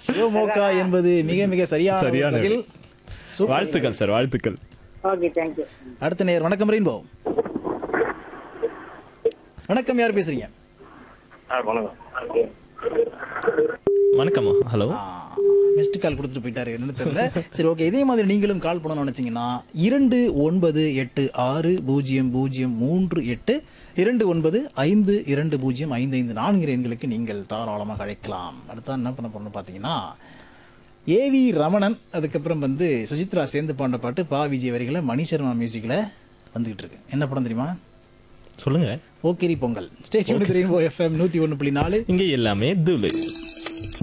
சிவமோகா என்பது மிக மிக சரியான ஒரு சரியான பதில் சூப்பர். வாழ்த்துக்கள் சார் வாழ்த்துக்கள் ஓகே தேங்க்யூ அடுத்த நேர் வணக்கம் ரெயின்போ வணக்கம் யார் பேசுறீங்க வணக்கம்மா ஹலோ மிஸ்டு கால் கொடுத்துட்டு போயிட்டாரு என்னன்னு தெரியல சரி ஓகே இதே மாதிரி நீங்களும் கால் பண்ணணும்னு நினைச்சீங்கன்னா இரண்டு ஒன்பது எட்டு ஆறு பூஜ்ஜியம் பூஜ்ஜியம் மூன்று எட்டு இரண்டு ஒன்பது ஐந்து இரண்டு பூஜ்ஜியம் ஐந்து ஐந்து நான்கு எண்களுக்கு நீங்கள் தாராளமாக அழைக்கலாம் அடுத்த என்ன பண்ண போறோம்னு பார்த்தீங்கன்னா ஏவி ரமணன் அதுக்கப்புறம் வந்து சுசித்ரா சேர்ந்து பாண்ட பாட்டு பா விஜய் வரிகளை மணி சர்மா மியூசிக்கில் வந்துகிட்டு இருக்கு என்ன படம் தெரியுமா சொல்லுங்க போக்கிரி பொங்கல் ஸ்டேஷன் எஃப்எம் நூற்றி ஒன்று புள்ளி நாலு இங்க எல்லாமே தூளு